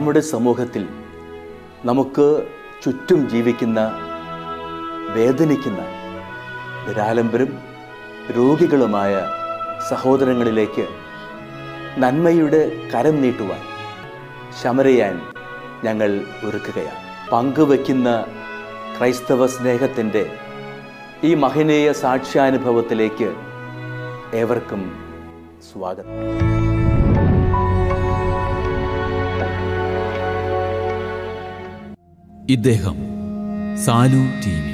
നമ്മുടെ സമൂഹത്തിൽ നമുക്ക് ചുറ്റും ജീവിക്കുന്ന വേദനിക്കുന്ന നിരാലംബരും രോഗികളുമായ സഹോദരങ്ങളിലേക്ക് നന്മയുടെ കരം നീട്ടുവാൻ ശമരയാൻ ഞങ്ങൾ ഒരുക്കുകയാണ് പങ്കുവയ്ക്കുന്ന ക്രൈസ്തവ സ്നേഹത്തിൻ്റെ ഈ മഹനീയ സാക്ഷ്യാനുഭവത്തിലേക്ക് ഏവർക്കും സ്വാഗതം ഇദ്ദേഹം സാലു ടി വി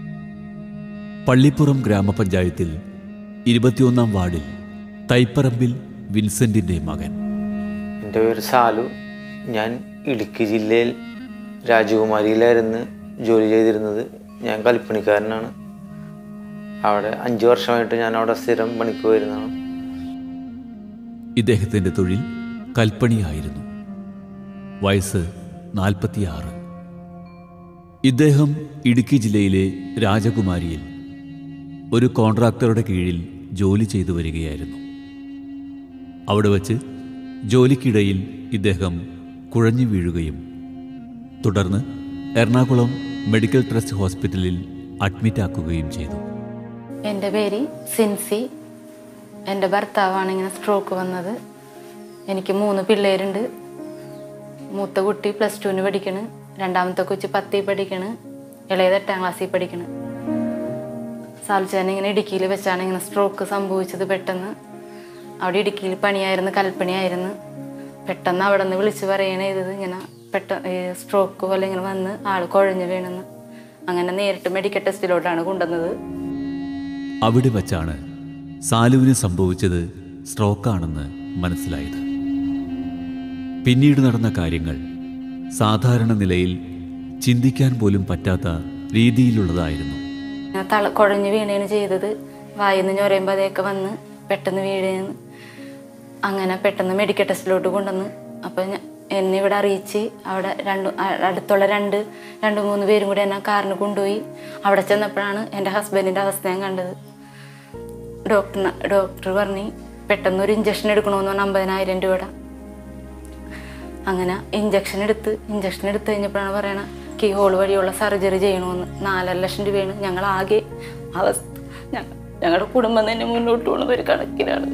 പള്ളിപ്പുറം ഗ്രാമപഞ്ചായത്തിൽ ഇരുപത്തിയൊന്നാം വാർഡിൽ തൈപ്പറമ്പിൽ വിൻസെന്റിന്റെ മകൻ എൻ്റെ പേര് സാലു ഞാൻ ഇടുക്കി ജില്ലയിൽ രാജകുമാരിയിലായിരുന്നു ജോലി ചെയ്തിരുന്നത് ഞാൻ കൽപ്പണിക്കാരനാണ് അവിടെ അഞ്ച് വർഷമായിട്ട് ഞാൻ അവിടെ സ്ഥിരം പണിക്ക് പോയിരുന്നതാണ് ഇദ്ദേഹത്തിന്റെ തൊഴിൽ കൽപ്പണിയായിരുന്നു വയസ്സ് നാൽപ്പത്തിയാറ് ഇദ്ദേഹം ഇടുക്കി ജില്ലയിലെ രാജകുമാരിയിൽ ഒരു കോൺട്രാക്ടറുടെ കീഴിൽ ജോലി ചെയ്തു വരികയായിരുന്നു അവിടെ വച്ച് ജോലിക്കിടയിൽ ഇദ്ദേഹം കുഴഞ്ഞു വീഴുകയും തുടർന്ന് എറണാകുളം മെഡിക്കൽ ട്രസ്റ്റ് ഹോസ്പിറ്റലിൽ അഡ്മിറ്റാക്കുകയും ചെയ്തു എൻ്റെ പേര് സിൻസി എൻ്റെ ഭർത്താവാണ് ഇങ്ങനെ സ്ട്രോക്ക് വന്നത് എനിക്ക് മൂന്ന് പിള്ളേരുണ്ട് മൂത്ത കുട്ടി പ്ലസ് ടുവിന് പഠിക്കണ് രണ്ടാമത്തെ കൊച്ച് പത്തിൽ പഠിക്കണ് ഇളയത് എട്ടാം ക്ലാസ്സിൽ പഠിക്കണ് സാൽച്ചാൻ ഇങ്ങനെ ഇടുക്കിയിൽ വെച്ചാണ് ഇങ്ങനെ സ്ട്രോക്ക് സംഭവിച്ചത് പെട്ടെന്ന് അവിടെ ഇടുക്കിയിൽ പണിയായിരുന്നു കൽപ്പണിയായിരുന്നു പെട്ടെന്ന് അവിടെ നിന്ന് വിളിച്ച് പറയണ ചെയ്തത് ഇങ്ങനെ പെട്ടെന്ന് സ്ട്രോക്ക് പോലെ ഇങ്ങനെ വന്ന് ആൾ കുഴഞ്ഞു വീണെന്ന് അങ്ങനെ നേരിട്ട് മെഡിക്കൽ ടെസ്റ്റിലോട്ടാണ് കൊണ്ടുവന്നത് അവിടെ വച്ചാണ് സാലുവിന് സംഭവിച്ചത് സ്ട്രോക്കാണെന്ന് മനസ്സിലായത് പിന്നീട് നടന്ന കാര്യങ്ങൾ സാധാരണ നിലയിൽ ചിന്തിക്കാൻ പോലും പറ്റാത്ത രീതിയിലുള്ളതായിരുന്നു ഞാൻ തള കുഴഞ്ഞ് വീണാണ് ചെയ്തത് വായിന്ന് ഞൊരയുമ്പോൾ അതൊക്കെ വന്ന് പെട്ടെന്ന് വീഴുന്നു അങ്ങനെ പെട്ടെന്ന് മെഡിക്കൽ ടെസ്റ്റിലോട്ട് കൊണ്ടുവന്ന് അപ്പം ഞാൻ എന്നെ ഇവിടെ അറിയിച്ച് അവിടെ രണ്ട് അ- അടുത്തുള്ള രണ്ട് രണ്ട് മൂന്ന് പേരും കൂടി എന്നെ കാറിന് കൊണ്ടുപോയി അവിടെ ചെന്നപ്പോഴാണ് എൻ്റെ ഹസ്ബൻഡിൻ്റെ അവസ്ഥ ഞാൻ കണ്ടത് ഡോക്ടറിന് ഡോക്ടർ പറഞ്ഞ് പെട്ടെന്ന് ഒരു ഇഞ്ചക്ഷൻ എടുക്കണമെന്ന് പറഞ്ഞാൽ അമ്പതിനായിരം രൂപയുടെ അങ്ങനെ ഇഞ്ചക്ഷൻ എടുത്ത് ഇഞ്ചക്ഷൻ എടുത്ത് കഴിഞ്ഞപ്പോഴാണ് പറയണ കീ ഹോൾ വഴിയുള്ള സർജറി ചെയ്യണമെന്ന് നാലര ലക്ഷം രൂപയാണ് ഞങ്ങൾ ആകെ അവസ്ഥ ഞ- ഞങ്ങളുടെ കുടുംബം തന്നെ മുന്നോട്ട് പോകുന്നത് ഒരു കണക്കിലാണ്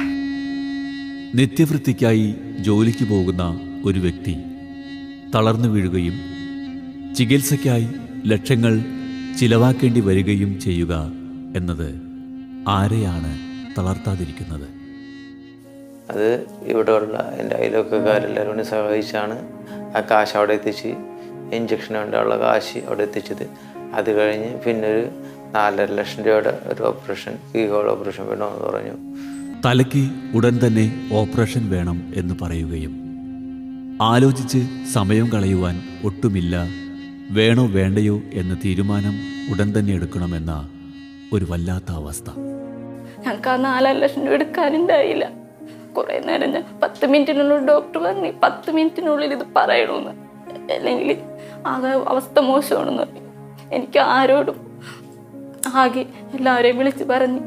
നിത്യവൃത്തിക്കായി ജോലിക്ക് പോകുന്ന ഒരു വ്യക്തി തളർന്നു വീഴുകയും ചികിത്സയ്ക്കായി ലക്ഷങ്ങൾ ചിലവാക്കേണ്ടി വരികയും ചെയ്യുക എന്നത് ആരെയാണ് തളർത്താതിരിക്കുന്നത് അത് ഇവിടെയുള്ള എൻ്റെ അയൽവക്കക്കാരെല്ലാവരും കൂടി സഹായിച്ചാണ് ആ കാശ് അവിടെ എത്തിച്ച് ഇഞ്ചക്ഷൻ വേണ്ടിയുള്ള കാശ് അവിടെ എത്തിച്ചത് അത് കഴിഞ്ഞ് പിന്നെ ഒരു നാലര ലക്ഷം രൂപയുടെ ഒരു ഓപ്പറേഷൻ ഈ ഹോൾ ഓപ്പറേഷൻ വേണമെന്ന് പറഞ്ഞു തലയ്ക്ക് ഉടൻ തന്നെ ഓപ്പറേഷൻ വേണം എന്ന് പറയുകയും ആലോചിച്ച് സമയം കളയുവാൻ ഒട്ടുമില്ല വേണോ വേണ്ടയോ എന്ന തീരുമാനം ഉടൻ തന്നെ എടുക്കണമെന്ന ഒരു വല്ലാത്ത അവസ്ഥ ഞങ്ങൾക്ക് ആ നാലര ലക്ഷം രൂപ എടുക്കാനുണ്ടായില്ല കുറേ നേരം ഞാൻ പത്ത് മിനിറ്റിനുള്ളിൽ ഡോക്ടർ പറഞ്ഞു പത്ത് മിനിറ്റിനുള്ളിൽ ഇത് പറയണമെന്ന് അല്ലെങ്കിൽ ആകെ അവസ്ഥ മോശമാണെന്ന് പറഞ്ഞു എനിക്ക് ആരോടും ആകെ എല്ലാവരെയും വിളിച്ച് പറഞ്ഞു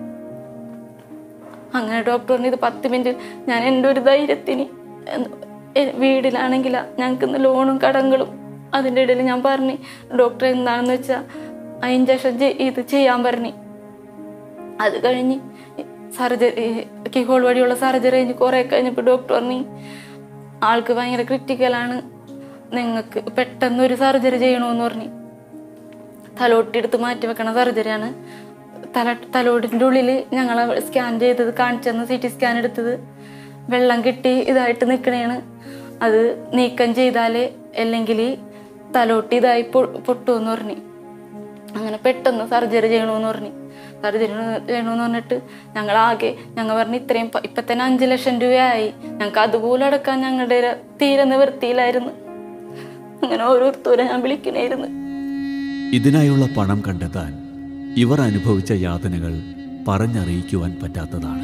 അങ്ങനെ ഡോക്ടർ പറഞ്ഞു ഇത് പത്ത് മിനിറ്റ് ഞാൻ എൻ്റെ ഒരു ധൈര്യത്തിന് എന്ന് എ- വീട്ടിലാണെങ്കിൽ ഞങ്ങൾക്ക് ഇന്ന് ലോണും കടങ്ങളും അതിൻ്റെ ഇടയിൽ ഞാൻ പറഞ്ഞു ഡോക്ടർ എന്താണെന്ന് വെച്ചാൽ ആ ഇഞ്ചക്ഷൻ ഇത് ചെയ്യാൻ പറഞ്ഞു അത് കഴിഞ്ഞ് സർജറി കിഹോൾ വഴിയുള്ള സർജറി കഴിഞ്ഞ് കുറേ കഴിഞ്ഞപ്പോൾ ഡോക്ടർ പറഞ്ഞു ആൾക്ക് ഭയങ്കര ക്രിട്ടിക്കലാണ് നിങ്ങൾക്ക് പെട്ടെന്ന് ഒരു സർജറി ചെയ്യണമെന്ന് പറഞ്ഞു തലോട്ടിയെടുത്ത് മാറ്റി വെക്കണ സർജറിയാണ് തല തലോടിൻ്റെ ഉള്ളിൽ ഞങ്ങൾ സ്കാൻ ചെയ്തത് കാണിച്ചെന്ന് സി ടി സ്കാൻ എടുത്തത് വെള്ളം കിട്ടി ഇതായിട്ട് നിൽക്കണേണ് അത് നീക്കം ചെയ്താലേ അല്ലെങ്കിൽ തലോട്ടി ഇതായി പൊ- പൊട്ടുമെന്ന് പറഞ്ഞു അങ്ങനെ പെട്ടെന്ന് സർജറി ചെയ്യണമെന്ന് പറഞ്ഞു സർജറി ചെയ്യണമെന്ന് പറഞ്ഞിട്ട് ഞങ്ങൾ ആകെ ഞങ്ങൾ പറഞ്ഞു ഇത്രയും പ- ഇപ്പം തന്നെ അഞ്ച് ലക്ഷം രൂപയായി ഞങ്ങൾക്ക് അതുപോലെ അടക്കാൻ ഞങ്ങളുടെ ര- തീരെ നിവൃത്തിയിലായിരുന്നു അങ്ങനെ ഓരോരുത്തരെ ഞാൻ വിളിക്കണായിരുന്നു ഇതിനായുള്ള പണം കണ്ടെത്താൻ ഇവർ അനുഭവിച്ച യാതനകൾ പറഞ്ഞറിയിക്കുവാൻ പറ്റാത്തതാണ്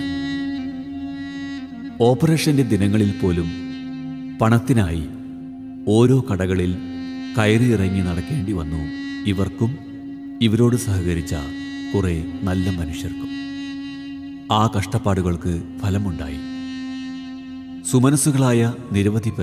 ഓപ്പറേഷന്റെ ദിനങ്ങളിൽ പോലും പണത്തിനായി ഓരോ കടകളിൽ കയറിയിറങ്ങി നടക്കേണ്ടി വന്നു ഇവർക്കും ഇവരോട് സഹകരിച്ച കുറെ നല്ല മനുഷ്യർക്കും ആ കഷ്ടപ്പാടുകൾക്ക് ഫലമുണ്ടായി സുമനസ്സുകളായ നിരവധി പേർ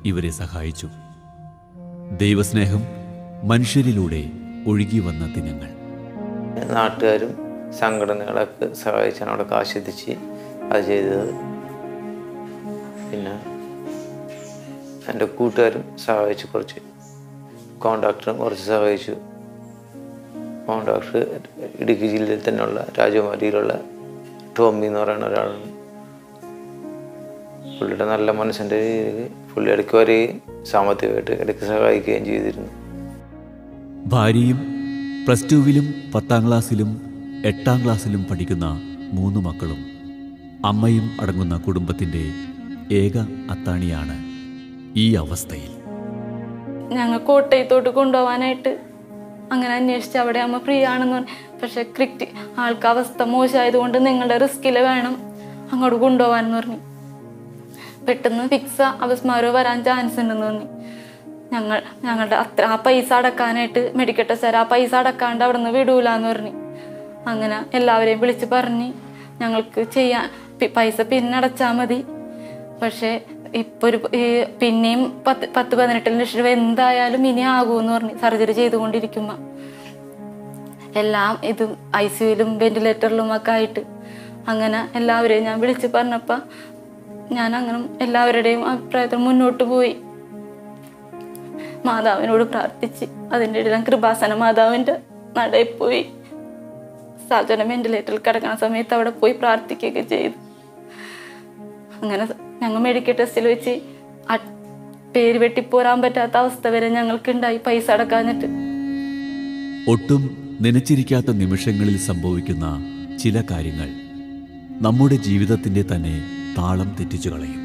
ഇവരെ സഹായിച്ചു ദൈവസ്നേഹം മനുഷ്യരിലൂടെ ഒഴുകി വന്ന ദിനങ്ങൾ നാട്ടുകാരും സംഘടനകളൊക്കെ സഹായിച്ചാണ് അവിടെ കാശ് എത്തിച്ച് അത് ചെയ്തത് പിന്നെ എൻ്റെ കൂട്ടുകാരും സഹായിച്ചു കുറച്ച് കോൺട്രാക്ടറും കുറച്ച് സഹായിച്ചു കോൺട്രാക്ടർ ഇടുക്കി ജില്ലയിൽ തന്നെയുള്ള രാജകുമാരിയിലുള്ള ടോമി എന്ന് പറയുന്ന ഒരാളാണ് പുള്ളിയുടെ നല്ല മനസ്സിൻ്റെ രീതിയിൽ പുള്ളി ഇടയ്ക്ക് വരികയും സാമ്പത്തികമായിട്ട് ഇടയ്ക്ക് സഹായിക്കുകയും ചെയ്തിരുന്നു ഭാര്യയും പ്ലസ് ടുവിലും പത്താം ക്ലാസ്സിലും എട്ടാം ക്ലാസ്സിലും പഠിക്കുന്ന മൂന്ന് മക്കളും അമ്മയും അടങ്ങുന്ന കുടുംബത്തിൻ്റെ ഏക അത്താണിയാണ് ഈ അവസ്ഥയിൽ ഞങ്ങൾ കോട്ടയത്തോട്ട് കൊണ്ടുപോകാനായിട്ട് അങ്ങനെ അന്വേഷിച്ച് അവിടെ അമ്മ ഫ്രീ ആണെന്ന് പറഞ്ഞു പക്ഷെ ക്രിക്റ്റ് ആൾക്ക് അവസ്ഥ മോശമായതുകൊണ്ട് നിങ്ങളുടെ റിസ്കിൽ വേണം അങ്ങോട്ട് കൊണ്ടുപോകാനെന്ന് പറഞ്ഞു പെട്ടെന്ന് ഫിക്സ അപസ്മാരോ വരാൻ ചാൻസ് ഉണ്ടെന്ന് പറഞ്ഞു ഞങ്ങൾ ഞങ്ങളുടെ അത്ര ആ പൈസ അടക്കാനായിട്ട് മെഡിക്കൽ ടെസ്റ്റ് ആ പൈസ അടക്കാണ്ട് അവിടെ നിന്ന് വിടൂലെന്ന് പറഞ്ഞു അങ്ങനെ എല്ലാവരെയും വിളിച്ച് പറഞ്ഞ് ഞങ്ങൾക്ക് ചെയ്യാൻ പി- പൈസ പിന്നെ അടച്ചാൽ മതി പക്ഷേ ഇപ്പൊ ഒരു ഈ പിന്നെയും പത്ത് പത്ത് പതിനെട്ട് ലക്ഷം രൂപ എന്തായാലും ഇനി ആകുമെന്ന് പറഞ്ഞു സർജറി ചെയ്തുകൊണ്ടിരിക്കുമ്പോൾ എല്ലാം ഇതും ഐ സിയുലും വെന്റിലേറ്ററിലും ഒക്കെ ആയിട്ട് അങ്ങനെ എല്ലാവരെയും ഞാൻ വിളിച്ച് പറഞ്ഞപ്പോൾ ഞാൻ അങ്ങനെ എല്ലാവരുടെയും അഭിപ്രായത്തിൽ മുന്നോട്ട് പോയി മാതാവിനോട് പ്രാർത്ഥിച്ച് അതിൻ്റെ ഇടയിൽ കൃപാസന മാതാവിൻ്റെ നടയിൽ പോയി സാജന വെന്റിലേറ്ററിൽ കിടക്കുന്ന സമയത്ത് അവിടെ പോയി പ്രാർത്ഥിക്കുകയൊക്കെ ചെയ്തു അങ്ങനെ ഞങ്ങൾ മെഡിക്കൽ ടെസ്റ്റിൽ വെച്ച് അ- പേര് വെട്ടിപ്പോരാൻ പറ്റാത്ത അവസ്ഥ വരെ ഞങ്ങൾക്കുണ്ടായി പൈസ അടക്കാഞ്ഞിട്ട് ഒട്ടും നനച്ചിരിക്കാത്ത നിമിഷങ്ങളിൽ സംഭവിക്കുന്ന ചില കാര്യങ്ങൾ നമ്മുടെ ജീവിതത്തിൻ്റെ തന്നെ താളം തെറ്റിച്ചു കളയും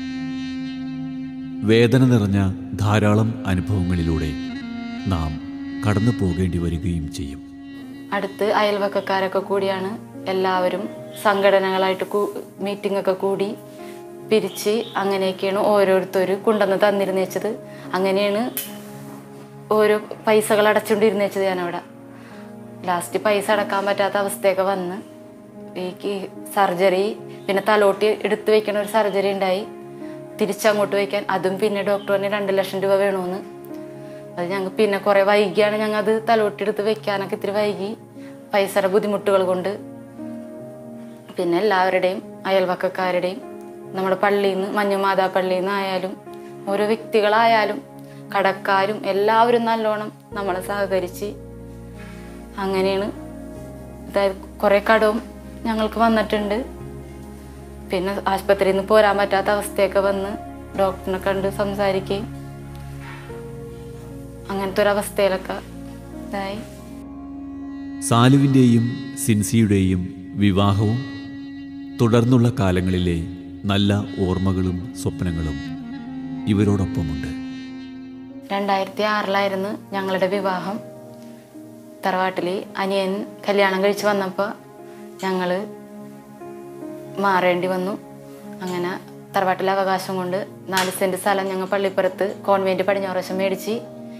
വേദന നിറഞ്ഞ ധാരാളം അനുഭവങ്ങളിലൂടെ നാം കടന്നു പോകേണ്ടി വരികയും ചെയ്യും അടുത്ത് അയൽവക്കക്കാരൊക്കെ കൂടിയാണ് എല്ലാവരും സംഘടനകളായിട്ട് മീറ്റിംഗ് ഒക്കെ കൂടി പിരിച്ച് അങ്ങനെയൊക്കെയാണ് ഓരോരുത്തർ കൊണ്ടുവന്ന് തന്നിരുന്നു വെച്ചത് അങ്ങനെയാണ് ഓരോ പൈസകൾ അടച്ചുകൊണ്ടിരുന്നു വെച്ചത് ഞാനവിടെ ലാസ്റ്റ് പൈസ അടക്കാൻ പറ്റാത്ത അവസ്ഥയൊക്കെ വന്ന് ഈ സർജറി പിന്നെ തലോട്ടി എടുത്തു വെക്കണ ഒരു സർജറി ഉണ്ടായി തിരിച്ചങ്ങോട്ട് വയ്ക്കാൻ അതും പിന്നെ ഡോക്ടർ പറഞ്ഞ് രണ്ട് ലക്ഷം രൂപ വേണമെന്ന് അത് ഞങ്ങൾ പിന്നെ കുറേ വൈകിയാണ് ഞങ്ങൾ അത് തലോട്ടിയെടുത്ത് വെക്കാനൊക്കെ ഇത്തിരി വൈകി പൈസയുടെ ബുദ്ധിമുട്ടുകൾ കൊണ്ട് പിന്നെ എല്ലാവരുടെയും അയൽവക്കക്കാരുടെയും നമ്മുടെ പള്ളിയിൽ നിന്ന് മഞ്ഞുമാതാ പള്ളിയിൽ നിന്ന് ആയാലും ഓരോ വ്യക്തികളായാലും കടക്കാരും എല്ലാവരും നല്ലോണം നമ്മളെ സഹകരിച്ച് അങ്ങനെയാണ് അതായത് കുറേ കടവും ഞങ്ങൾക്ക് വന്നിട്ടുണ്ട് പിന്നെ ആശുപത്രിയിൽ നിന്ന് പോരാൻ പറ്റാത്ത അവസ്ഥയൊക്കെ വന്ന് ഡോക്ടറിനെ കണ്ട് സംസാരിക്കുകയും അങ്ങനത്തെ ഒരു അവസ്ഥയിലൊക്കെ ഇതായി സാലുവിൻ്റെയും സിൻസിയുടെയും വിവാഹവും തുടർന്നുള്ള കാലങ്ങളിലെ നല്ല ഓർമ്മകളും സ്വപ്നങ്ങളും ഇവരോടൊപ്പമുണ്ട് രണ്ടായിരത്തി ആറിലായിരുന്നു ഞങ്ങളുടെ വിവാഹം തറവാട്ടിൽ അനിയൻ കല്യാണം കഴിച്ച് വന്നപ്പോൾ ഞങ്ങൾ മാറേണ്ടി വന്നു അങ്ങനെ തറവാട്ടിലെ അവകാശം കൊണ്ട് നാല് സെൻറ്റ് സ്ഥലം ഞങ്ങൾ പള്ളിപ്പുറത്ത് കോൺവെൻറ്റ് പടിഞ്ഞാറവശം മേടിച്ച്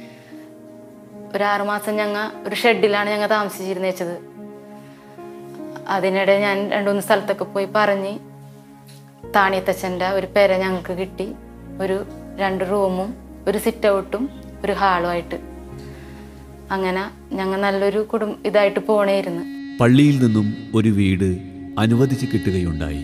ഒരു ആറുമാസം ഞങ്ങൾ ഒരു ഷെഡിലാണ് ഞങ്ങൾ താമസിച്ചിരുന്നു വെച്ചത് അതിനിടെ ഞാൻ രണ്ടു മൂന്ന് സ്ഥലത്തൊക്കെ പോയി പറഞ്ഞ് താണിയത്തച്ഛൻ്റെ ഒരു പേര ഞങ്ങൾക്ക് കിട്ടി ഒരു രണ്ട് റൂമും ഒരു സിറ്റ് ഔട്ടും ഒരു ഹാളുമായിട്ട് അങ്ങനെ ഞങ്ങൾ നല്ലൊരു കുടുംബ ഇതായിട്ട് പോണേയിരുന്നു പള്ളിയിൽ നിന്നും ഒരു വീട് അനുവദിച്ച് കിട്ടുകയുണ്ടായി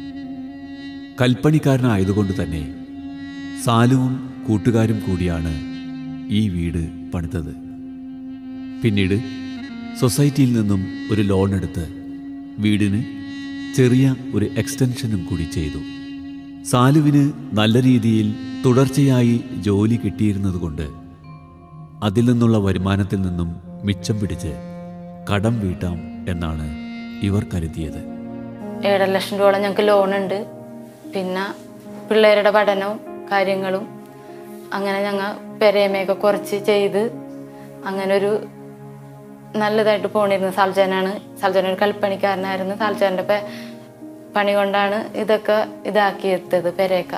കൽപ്പണിക്കാരനായതുകൊണ്ട് തന്നെ സാലുവും കൂട്ടുകാരും കൂടിയാണ് ഈ വീട് പണിതത് പിന്നീട് സൊസൈറ്റിയിൽ നിന്നും ഒരു ലോൺ എടുത്ത് വീടിന് ചെറിയ ഒരു എക്സ്റ്റൻഷനും കൂടി ചെയ്തു സാലുവിന് നല്ല രീതിയിൽ തുടർച്ചയായി ജോലി കിട്ടിയിരുന്നതുകൊണ്ട് അതിൽ നിന്നുള്ള വരുമാനത്തിൽ നിന്നും മിച്ചം പിടിച്ച് കടം വീട്ടാം എന്നാണ് ഇവർ കരുതിയത് ഏഴര ലക്ഷം രൂപ ഞങ്ങൾക്ക് ലോണുണ്ട് പിന്നെ പിള്ളേരുടെ പഠനവും കാര്യങ്ങളും അങ്ങനെ ഞങ്ങൾ പെരയമയൊക്കെ കുറച്ച് ചെയ്ത് അങ്ങനെ ഒരു നല്ലതായിട്ട് പോണിരുന്നു സാൽജാനാണ് സാൽജാൻ ഒരു കൽപ്പണിക്കാരനായിരുന്നു സാൽജാൻ്റെ പെ പണി കൊണ്ടാണ് ഇതൊക്കെ ഇതാക്കിയെടുത്തത് പെരയൊക്കെ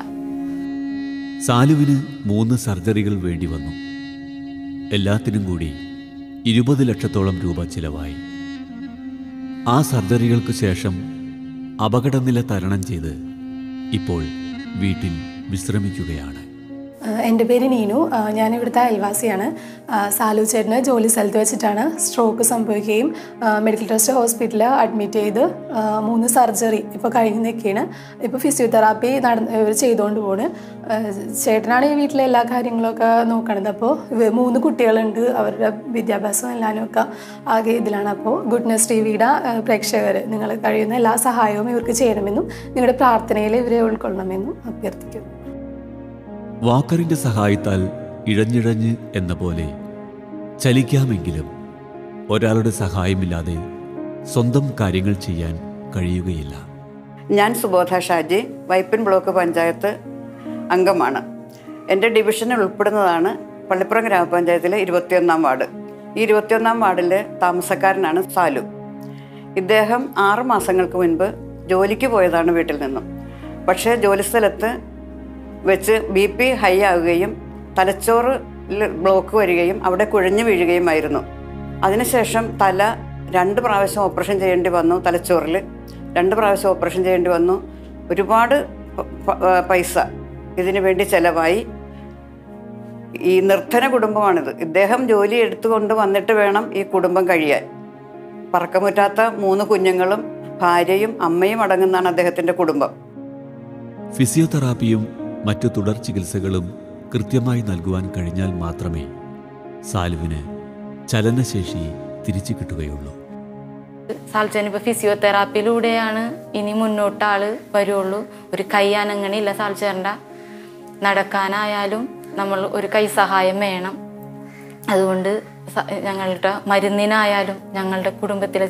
സാലുവിന് മൂന്ന് സർജറികൾ വേണ്ടി വന്നു എല്ലാത്തിനും കൂടി ഇരുപത് ലക്ഷത്തോളം രൂപ ചിലവായി ആ സർജറികൾക്ക് ശേഷം അപകടനില തരണം ചെയ്ത് ഇപ്പോൾ വീട്ടിൽ വിശ്രമിക്കുകയാണ് ആഹ് എൻ്റെ പേര് നീനു ആഹ് ഞാൻ ഇവിടുത്തെ അയൽവാസിയാണ് ആഹ് സാലു ചേട്ടന് ജോലി സ്ഥലത്ത് വെച്ചിട്ടാണ് സ്ട്രോക്ക് സംഭവിക്കുകയും ആഹ് മെഡിക്കൽ ട്രസ്റ്റ് ഹോസ്പിറ്റലിൽ അഡ്മിറ്റ് ചെയ്ത് ആഹ് മൂന്ന് സർജറി ഇപ്പോൾ കഴിഞ്ഞ് നിൽക്കുകയാണ് ഇപ്പോൾ ഫിസിയോതെറാപ്പി നടന്ന് ഇവർ ചെയ്തുകൊണ്ട് പോണ് ആഹ് ചേട്ടനാണ് ഈ വീട്ടിലെ എല്ലാ കാര്യങ്ങളൊക്കെ നോക്കണത് അപ്പോൾ ഇവ മൂന്ന് കുട്ടികളുണ്ട് അവരുടെ വിദ്യാഭ്യാസം എല്ലാനും ഒക്കെ ആകെ ഇതിലാണ് അപ്പോൾ ഗുഡ്നസ് ടി വിയുടെ പ്രേക്ഷകർ നിങ്ങൾ കഴിയുന്ന എല്ലാ സഹായവും ഇവർക്ക് ചെയ്യണമെന്നും നിങ്ങളുടെ പ്രാർത്ഥനയിൽ ഇവരെ ഉൾക്കൊള്ളണമെന്നും അഭ്യർത്ഥിക്കുന്നു വാക്കറിന്റെ സഹായത്താൽ ഇഴഞ്ഞിഴഞ്ഞ് എന്ന പോലെ ചലിക്കാമെങ്കിലും ഒരാളുടെ സഹായമില്ലാതെ സ്വന്തം കാര്യങ്ങൾ ചെയ്യാൻ കഴിയുകയില്ല ഞാൻ സുബോധ ഷാജി വൈപ്പിൻ ബ്ലോക്ക് പഞ്ചായത്ത് അംഗമാണ് എൻ്റെ ഡിവിഷനിൽ ഉൾപ്പെടുന്നതാണ് പള്ളിപ്പുറം ഗ്രാമപഞ്ചായത്തിലെ ഇരുപത്തിയൊന്നാം വാർഡ് ഈ ഇരുപത്തിയൊന്നാം വാർഡിലെ താമസക്കാരനാണ് സാലു ഇദ്ദേഹം ആറ് മാസങ്ങൾക്ക് മുൻപ് ജോലിക്ക് പോയതാണ് വീട്ടിൽ നിന്നും പക്ഷേ ജോലിസ്ഥലത്ത് വെച്ച് ബി പി ഹൈ ആവുകയും തലച്ചോറിൽ ബ്ലോക്ക് വരികയും അവിടെ കുഴഞ്ഞു വീഴുകയുമായിരുന്നു അതിനുശേഷം തല രണ്ട് പ്രാവശ്യം ഓപ്പറേഷൻ ചെയ്യേണ്ടി വന്നു തലച്ചോറിൽ രണ്ട് പ്രാവശ്യം ഓപ്പറേഷൻ ചെയ്യേണ്ടി വന്നു ഒരുപാട് പ- പ- പൈസ ഇതിനു വേണ്ടി ചെലവായി ഈ നിർധന കുടുംബമാണിത് ഇദ്ദേഹം ജോലി എടുത്തുകൊണ്ട് വന്നിട്ട് വേണം ഈ കുടുംബം കഴിയാൻ പറക്കമുറ്റാത്ത മൂന്ന് കുഞ്ഞുങ്ങളും ഭാര്യയും അമ്മയും അടങ്ങുന്നതാണ് അദ്ദേഹത്തിൻ്റെ കുടുംബം ഫിസിയോതെറാപ്പിയും മറ്റു തുടർ ചികിത്സകളും കൃത്യമായി നൽകുവാൻ കഴിഞ്ഞാൽ മാത്രമേ സാലുവിന് ചലനശേഷി തിരിച്ചു കിട്ടുകയുള്ളൂ സാൽച്ചൻ ഇപ്പോൾ ഫിസിയോതെറാപ്പിയിലൂടെയാണ് ഇനി മുന്നോട്ട് ആള് വരുള്ളൂ ഒരു കൈ അനങ്ങണില്ല സാൽച്ചേറിൻ്റെ നടക്കാനായാലും നമ്മൾ ഒരു കൈ സഹായം വേണം അതുകൊണ്ട് സ- ഞങ്ങളുടെ മരുന്നിനായാലും ഞങ്ങളുടെ കുടുംബത്തിലെ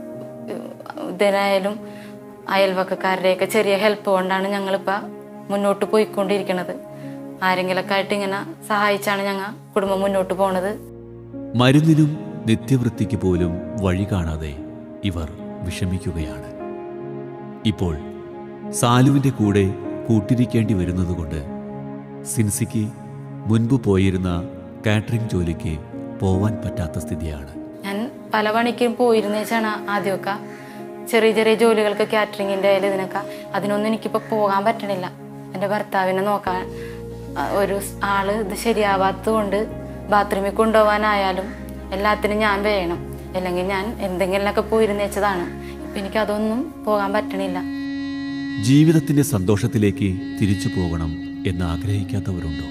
ഇതിനായാലും അയൽവക്കക്കാരുടെയൊക്കെ ചെറിയ ഹെൽപ്പ് കൊണ്ടാണ് ഞങ്ങളിപ്പോൾ മുന്നോട്ട് പോയിക്കൊണ്ടിരിക്കുന്നത് ആരെങ്കിലൊക്കെ ആയിട്ട് ഇങ്ങനെ സഹായിച്ചാണ് ഞങ്ങൾ കുടുംബം മുന്നോട്ട് പോണത് മരുന്നിനും നിത്യവൃത്തിക്ക് പോലും വഴി കാണാതെ ഇവർ വിഷമിക്കുകയാണ് ഇപ്പോൾ സാലുവിൻ്റെ കൂടെ കൂട്ടിരിക്കേണ്ടി വരുന്നതുകൊണ്ട് സിൻസിക്ക് മുൻപ് പോയിരുന്ന കാറ്ററിംഗ് ജോലിക്ക് പോവാൻ പറ്റാത്ത സ്ഥിതിയാണ് ഞാൻ പല പണിക്കും പോയിരുന്നു വെച്ചാണ് ആദ്യമൊക്കെ ചെറിയ ചെറിയ ജോലികൾക്ക് കാറ്ററിങ്ങിൻ്റെ ആയാലും ഇതിനൊക്കെ അതിനൊന്നും എനിക്കിപ്പോൾ പോകാൻ പറ്റണില്ല എൻ്റെ ഭർത്താവിനെ നോക്കാൻ ആ, ഒരു സ് ആള് ഇത് ശരിയാവാത്തത് കൊണ്ട് ബാത്റൂമിൽ കൊണ്ടുപോകാനായാലും എല്ലാത്തിനും ഞാൻ വേണം അല്ലെങ്കിൽ ഞാൻ എന്തെങ്കിലുമൊക്കെ പോയിരുന്നു വെച്ചതാണ് ഇപ്പം എനിക്കതൊന്നും പോകാൻ പറ്റണില്ല ജീവിതത്തിന്റെ സന്തോഷത്തിലേക്ക് തിരിച്ചു പോകണം എന്ന് ആഗ്രഹിക്കാത്തവരുണ്ടോ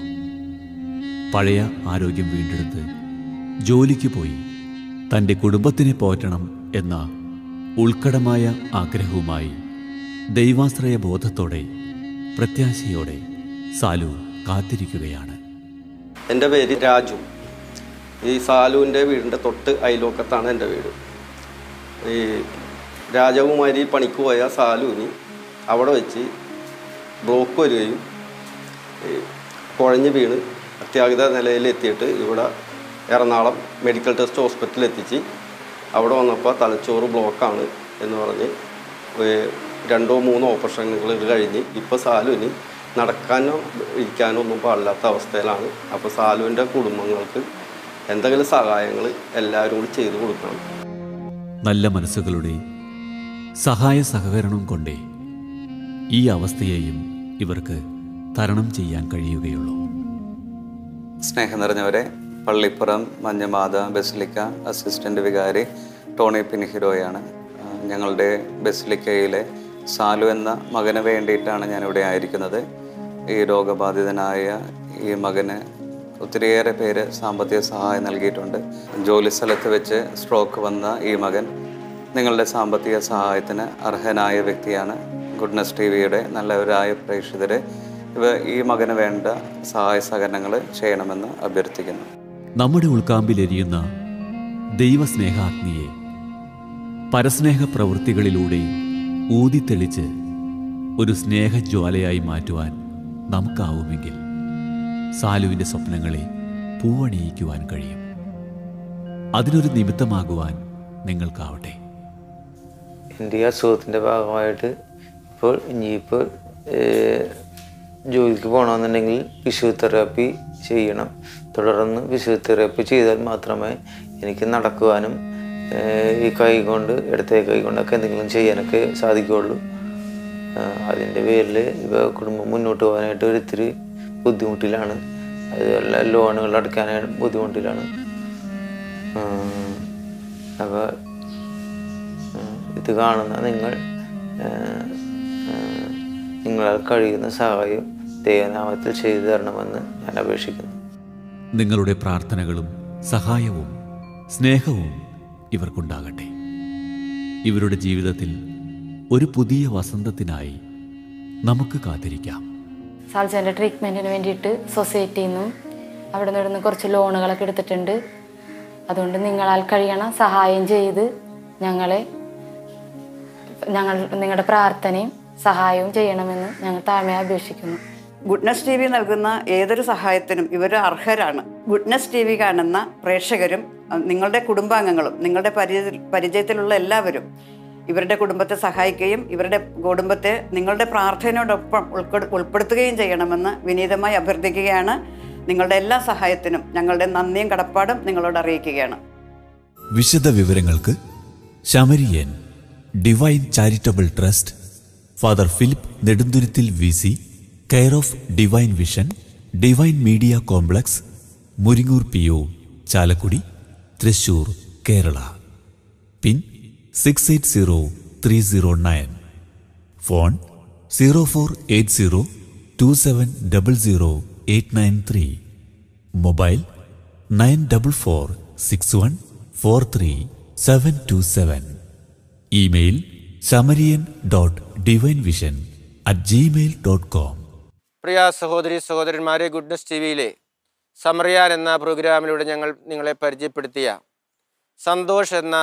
പഴയ ആരോഗ്യം വീണ്ടെടുത്ത് ജോലിക്ക് പോയി തൻ്റെ കുടുംബത്തിനെ പോറ്റണം എന്ന ഉൾക്കടമായ ആഗ്രഹവുമായി ദൈവാശ്രയ ബോധത്തോടെ പ്രത്യാശയോടെ സാലു കാത്തിരിക്കുകയാണ് എൻ്റെ പേര് രാജു ഈ സാലുവിൻ്റെ വീടിൻ്റെ തൊട്ട് അയൽവക്കത്താണ് എൻ്റെ വീട് ഈ രാജകുമാരി പണിക്ക് പോയ സാലുവിന് അവിടെ വെച്ച് ബ്ലോക്ക് വരികയും ഈ കുഴഞ്ഞ് വീണ് അത്യാഹിത നിലയിലെത്തിയിട്ട് ഇവിടെ എറണാകുളം മെഡിക്കൽ ടെസ്റ്റ് ഹോസ്പിറ്റലിൽ എത്തിച്ച് അവിടെ വന്നപ്പോൾ തലച്ചോറ് ബ്ലോക്കാണ് എന്ന് പറഞ്ഞ് ഏ- രണ്ടോ മൂന്നോ ഓപ്പറേഷനുകൾ കഴിഞ്ഞ് ഇപ്പോൾ സാലുവിന് നടക്കാനോ ഇരിക്കാനോ ഒന്നും പാടില്ലാത്ത അവസ്ഥയിലാണ് അപ്പോൾ സാലുവിൻ്റെ കുടുംബങ്ങൾക്ക് എന്തെങ്കിലും സഹായങ്ങൾ എല്ലാവരും കൂടി ചെയ്തു കൊടുക്കണം നല്ല മനസ്സുകളുടെ സഹായ സഹകരണം കൊണ്ടേ ഈ അവസ്ഥയെയും ഇവർക്ക് തരണം ചെയ്യാൻ കഴിയുകയുള്ളൂ സ്നേഹം നിറഞ്ഞവരെ പള്ളിപ്പുറം മഞ്ഞമാത ബസിലിക്ക അസിസ്റ്റന്റ് വികാരി ടോണി പിൻഹിരോയാണ് ആ, ഞങ്ങളുടെ ബസിലിക്കയിലെ സാലു എന്ന മകന് വേണ്ടിയിട്ടാണ് ഞാനിവിടെ ആയിരിക്കുന്നത് ഈ രോഗബാധിതനായ ഈ മകന് ഒത്തിരിയേറെ പേര് സാമ്പത്തിക സഹായം നൽകിയിട്ടുണ്ട് ജോലി സ്ഥലത്ത് വെച്ച് സ്ട്രോക്ക് വന്ന ഈ മകൻ നിങ്ങളുടെ സാമ്പത്തിക സഹായത്തിന് അർഹനായ വ്യക്തിയാണ് ഗുഡ്നസ് ടി വിയുടെ നല്ലവരായ പ്രേക്ഷിതരെ ഇവ ഈ മകന് വേണ്ട സഹായ സഹകരണങ്ങൾ ചെയ്യണമെന്ന് അഭ്യർത്ഥിക്കുന്നു നമ്മുടെ ഉൾക്കാമ്പിലെരിയുന്ന ദൈവസ്നേഹാഗ്നിയെ പരസ്നേഹ പ്രവൃത്തികളിലൂടെ ഊതിത്തെളിച്ച് ഒരു സ്നേഹജ്വാലയായി മാറ്റുവാൻ നമുക്കാവുമെങ്കിൽ സാലുവിൻ്റെ സ്വപ്നങ്ങളെ പൂവണിയിക്കുവാൻ കഴിയും അതിനൊരു നിമിത്തമാകുവാൻ നിങ്ങൾക്കാവട്ടെ എൻ്റെ ഈ അസുഖത്തിൻ്റെ ഭാഗമായിട്ട് ഇപ്പോൾ ഇനിയിപ്പോൾ ഏഹ്, ജോലിക്ക് പോകണമെന്നുണ്ടെങ്കിൽ ഫിസിയോതെറാപ്പി ചെയ്യണം തുടർന്ന് ഫിസിയോതെറാപ്പി ചെയ്താൽ മാത്രമേ എനിക്ക് നടക്കുവാനും ഏഹ്, ഈ കൈ കൊണ്ട് ഇടത്തെ കൈ കൊണ്ടൊക്കെ എന്തെങ്കിലും ചെയ്യാനൊക്കെ സാധിക്കുകയുള്ളൂ ആഹ്, അതിൻ്റെ പേരിൽ ഇവ കുടുംബം മുന്നോട്ട് പോകാനായിട്ട് ഒരിത്തിരി ബുദ്ധിമുട്ടിലാണ് അതുപോലെ ലോണുകൾ അടയ്ക്കാൻ ബുദ്ധിമുട്ടിലാണ് അപ്പോൾ ഇത് കാണുന്ന നിങ്ങൾ ആ, ആ, നിങ്ങളാൽ കഴിയുന്ന സഹായം ദൈവനാമത്തിൽ ചെയ്തു തരണമെന്ന് ഞാൻ അപേക്ഷിക്കുന്നു നിങ്ങളുടെ പ്രാർത്ഥനകളും സഹായവും സ്നേഹവും ഇവർക്കുണ്ടാകട്ടെ ഇവരുടെ ജീവിതത്തിൽ ഒരു പുതിയ വസന്തത്തിനായി നമുക്ക് കാത്തിരിക്കാം സാൽസേൻ്റെ ട്രീറ്റ്മെൻറ്റിന് വേണ്ടിയിട്ട് സൊസൈറ്റിയിൽ നിന്നും അവിടെ നിന്ന് ഇവിടുന്ന് കുറച്ച് ലോണുകളൊക്കെ എടുത്തിട്ടുണ്ട് അതുകൊണ്ട് നിങ്ങളാൽ കഴിയണ സഹായം ചെയ്ത് ഞങ്ങളെ ഞങ്ങൾ നിങ്ങളുടെ പ്രാർത്ഥനയും സഹായവും ചെയ്യണമെന്ന് ഞങ്ങൾ താഴ്മയെ അപേക്ഷിക്കുന്നു ഗുഡ്നസ് ടി വി നൽകുന്ന ഏതൊരു സഹായത്തിനും ഇവർ അർഹരാണ് ഗുഡ്നസ് ടി വി കാണുന്ന പ്രേക്ഷകരും അഹ് നിങ്ങളുടെ കുടുംബാംഗങ്ങളും നിങ്ങളുടെ പരിചയ പരിചയത്തിലുള്ള എല്ലാവരും ഇവരുടെ കുടുംബത്തെ സഹായിക്കുകയും ഇവരുടെ കുടുംബത്തെ നിങ്ങളുടെ പ്രാർത്ഥനയോടൊപ്പം ഉൾക്കൊ- ഉൾപ്പെടുത്തുകയും ചെയ്യണമെന്ന് വിനീതമായി അഭ്യർത്ഥിക്കുകയാണ് നിങ്ങളുടെ എല്ലാ സഹായത്തിനും ഞങ്ങളുടെ നന്ദിയും കടപ്പാടും നിങ്ങളോട് അറിയിക്കുകയാണ് വിശദ വിവരങ്ങൾക്ക് Samaritan divine charitable trust father Philip Nedumthuruthil V C care of divine vision divine media complex Muringoor P O Chalakudy Thrissur Kerala pin six eight zero three zero nine phone zero four eight zero two seven double zero eight nine three mobile nine double four six one four three seven two seven email samaritan dot divine vision at Gmail dot com പ്രിയ സഹോദരി സഹോദരന്മാരെ goodness T വിയിലെ സമറിയാൻ എന്ന പ്രോഗ്രാമിലൂടെ ഞങ്ങൾ നിങ്ങളെ പരിചയപ്പെടുത്തിയ സന്തോഷ് എന്ന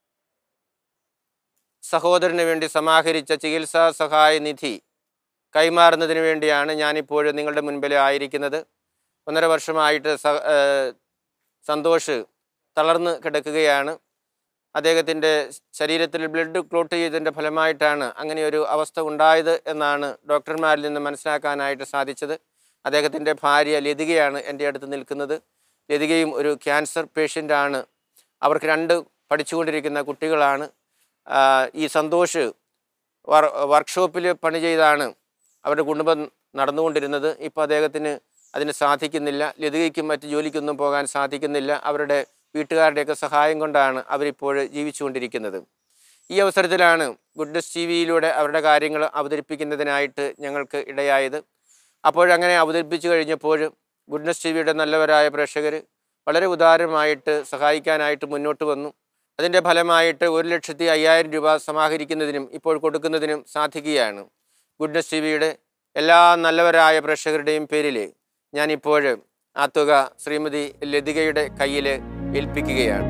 സഹോദരന് വേണ്ടി സമാഹരിച്ച ചികിത്സാ സഹായ നിധി കൈമാറുന്നതിന് വേണ്ടിയാണ് ഞാനിപ്പോഴും നിങ്ങളുടെ മുൻപിൽ ആയിരിക്കുന്നത് ഒന്നര വർഷമായിട്ട് സ ഏഹ് സന്തോഷ് തളർന്ന് കിടക്കുകയാണ് അദ്ദേഹത്തിൻ്റെ ശരീരത്തിൽ ബ്ലഡ് ക്ലോട്ട് ചെയ്തതിൻ്റെ ഫലമായിട്ടാണ് അങ്ങനെ ഒരു അവസ്ഥ ഉണ്ടായത് എന്നാണ് ഡോക്ടർമാരിൽ നിന്ന് മനസ്സിലാക്കാനായിട്ട് സാധിച്ചത് അദ്ദേഹത്തിൻ്റെ ഭാര്യ ലതികയാണ് എൻ്റെ അടുത്ത് നിൽക്കുന്നത് ലതികയും ഒരു ക്യാൻസർ പേഷ്യൻ്റാണ് അവർക്ക് രണ്ട് പഠിച്ചുകൊണ്ടിരിക്കുന്ന കുട്ടികളാണ് ആ, ഈ സന്തോഷ് വർ വർക്ക്ഷോപ്പിൽ പണി ചെയ്താണ് അവരുടെ കുടുംബം നടന്നുകൊണ്ടിരുന്നത് ഇപ്പോൾ അദ്ദേഹത്തിന് അതിന് സാധിക്കുന്നില്ല ലതികയ്ക്കും മറ്റ് ജോലിക്കൊന്നും പോകാൻ സാധിക്കുന്നില്ല അവരുടെ വീട്ടുകാരുടെയൊക്കെ സഹായം കൊണ്ടാണ് അവരിപ്പോൾ ജീവിച്ചുകൊണ്ടിരിക്കുന്നത് ഈ അവസരത്തിലാണ് ഗുഡ്നസ് ടി വിയിലൂടെ അവരുടെ കാര്യങ്ങൾ അവതരിപ്പിക്കുന്നതിനായിട്ട് ഞങ്ങൾക്ക് ഇടയായത് അപ്പോഴങ്ങനെ അവതരിപ്പിച്ചു കഴിഞ്ഞപ്പോൾ ഗുഡ്നസ് ടി വിയുടെ നല്ലവരായ പ്രേക്ഷകർ വളരെ ഉദാരമായിട്ട് സഹായിക്കാനായിട്ട് മുന്നോട്ട് വന്നു അതിൻ്റെ ഫലമായിട്ട് ഒരു ലക്ഷത്തി അയ്യായിരം രൂപ സമാഹരിക്കുന്നതിനും ഇപ്പോൾ കൊടുക്കുന്നതിനും സാധിക്കുകയാണ് ഗുഡ്നസ് ടി വിയുടെ എല്ലാ നല്ലവരായ പ്രേക്ഷകരുടെയും പേരിൽ ഞാനിപ്പോൾ ആ തുക ശ്രീമതി ലതികയുടെ കയ്യിൽ ഏൽപ്പിക്കുകയാണ്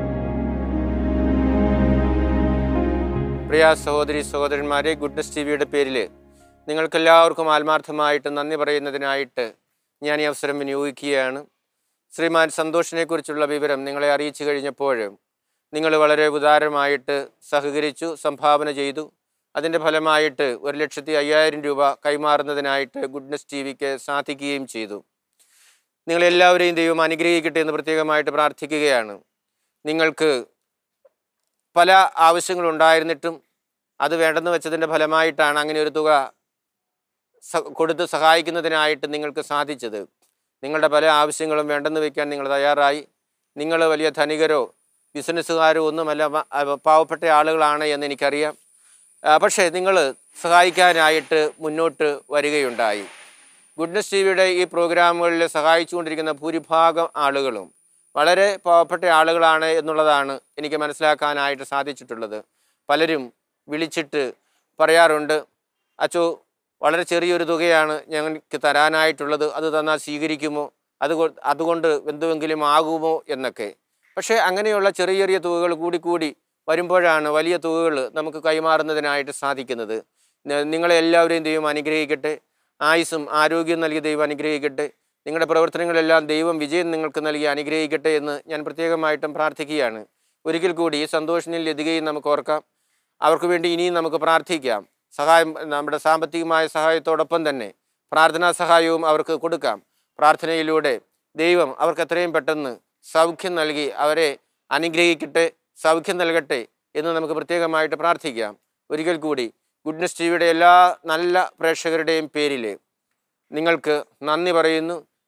പ്രിയ സഹോദരി സഹോദരന്മാരെ ഗുഡ്നസ് ടി വിയുടെ പേരിൽ നിങ്ങൾക്കെല്ലാവർക്കും ആത്മാർത്ഥമായിട്ട് നന്ദി പറയുന്നതിനായിട്ട് ഞാൻ ഈ അവസരം വിനിയോഗിക്കുകയാണ് ശ്രീമാൻ സന്തോഷിനെക്കുറിച്ചുള്ള വിവരം നിങ്ങളെ അറിയിച്ചു കഴിഞ്ഞപ്പോൾ നിങ്ങൾ വളരെ ഉദാരമായിട്ട് സഹകരിച്ചു സംഭാവന ചെയ്തു അതിൻ്റെ ഫലമായിട്ട് ഒരു ലക്ഷത്തി അയ്യായിരം രൂപ കൈമാറുന്നതിനായിട്ട് ഗുഡ്നസ് ടി വിക്ക് സാധിക്കുകയും ചെയ്തു നിങ്ങളെല്ലാവരെയും ദൈവം അനുഗ്രഹിക്കട്ടെ എന്ന് പ്രത്യേകമായിട്ട് പ്രാർത്ഥിക്കുകയാണ് നിങ്ങൾക്ക് പല ആവശ്യങ്ങളുണ്ടായിരുന്നിട്ടും അത് വേണ്ടെന്ന് വെച്ചതിൻ്റെ ഫലമായിട്ടാണ് അങ്ങനെ ഒരു തുക സ- കൊടുത്ത് സഹായിക്കുന്നതിനായിട്ട് നിങ്ങൾക്ക് സാധിച്ചത് നിങ്ങളുടെ പല ആവശ്യങ്ങളും വേണ്ടെന്ന് വയ്ക്കാൻ നിങ്ങൾ തയ്യാറായി നിങ്ങൾ വലിയ ധനികരോ ബിസിനസ്സുകാരോ ഒന്നുമല്ല മ- അവ- പാവപ്പെട്ട ആളുകളാണ് എന്ന് എനിക്കറിയാം ആ, പക്ഷേ നിങ്ങൾ സഹായിക്കാനായിട്ട് മുന്നോട്ട് വരികയുണ്ടായി ഗുഡ്നസ് ടി വിയുടെ ഈ പ്രോഗ്രാമുകളിൽ സഹായിച്ചുകൊണ്ടിരിക്കുന്ന ഭൂരിഭാഗം ആളുകളും വളരെ പാവപ്പെട്ട ആളുകളാണ് എന്നുള്ളതാണ് എനിക്ക് മനസ്സിലാക്കാനായിട്ട് സാധിച്ചിട്ടുള്ളത് പലരും വിളിച്ചിട്ട് പറയാറുണ്ട് അച്ചോ വളരെ ചെറിയൊരു തുകയാണ് ഞങ്ങൾക്ക് തരാനായിട്ടുള്ളത് അത് തന്നാൽ സ്വീകരിക്കുമോ അതുകൊ- അതുകൊണ്ട് എന്തുമെങ്കിലും ആകുമോ എന്നൊക്കെ പക്ഷേ അങ്ങനെയുള്ള ചെറിയ ചെറിയ തുകകൾ കൂടി കൂടി വരുമ്പോഴാണ് വലിയ തുകകൾ നമുക്ക് കൈമാറുന്നതിനായിട്ട് സാധിക്കുന്നത് ന- നിങ്ങളെ എല്ലാവരെയും ദൈവം അനുഗ്രഹിക്കട്ടെ ആയുസ്സും ആരോഗ്യം നൽകി ദൈവം അനുഗ്രഹിക്കട്ടെ നിങ്ങളുടെ പ്രവർത്തനങ്ങളെല്ലാം ദൈവം വിജയം നിങ്ങൾക്ക് നൽകി അനുഗ്രഹിക്കട്ടെ എന്ന് ഞാൻ പ്രത്യേകമായിട്ടും പ്രാർത്ഥിക്കുകയാണ് ഒരിക്കൽ കൂടി ഈ സന്തോഷിനിൽ ലതികയും നമുക്ക് ഓർക്കാം അവർക്ക് വേണ്ടി ഇനിയും നമുക്ക് പ്രാർത്ഥിക്കാം സഹായം നമ്മുടെ സാമ്പത്തികമായ സഹായത്തോടൊപ്പം തന്നെ പ്രാർത്ഥനാ സഹായവും അവർക്ക് കൊടുക്കാം പ്രാർത്ഥനയിലൂടെ ദൈവം അവർക്ക് എത്രയും പെട്ടെന്ന് സൗഖ്യം നൽകി അവരെ അനുഗ്രഹിക്കട്ടെ സൗഖ്യം നൽകട്ടെ എന്ന് നമുക്ക് പ്രത്യേകമായിട്ട് പ്രാർത്ഥിക്കാം ഒരിക്കൽ കൂടി ഗുഡ്നസ് ടി വിയുടെ എല്ലാ നല്ല പ്രേക്ഷകരുടെയും പേരിൽ നിങ്ങൾക്ക് നന്ദി പറയുന്നു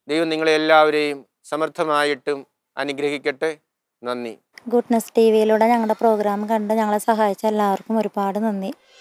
ദൈവം നിങ്ങളെ എല്ലാവരെയും സമർത്ഥമായിട്ടും അനുഗ്രഹിക്കട്ടെ നന്ദി ഗുഡ്നസ് ടി വിയിലൂടെ ഞങ്ങളുടെ പ്രോഗ്രാം കണ്ട് ഞങ്ങളെ സഹായിച്ച എല്ലാവർക്കും ഒരുപാട് നന്ദി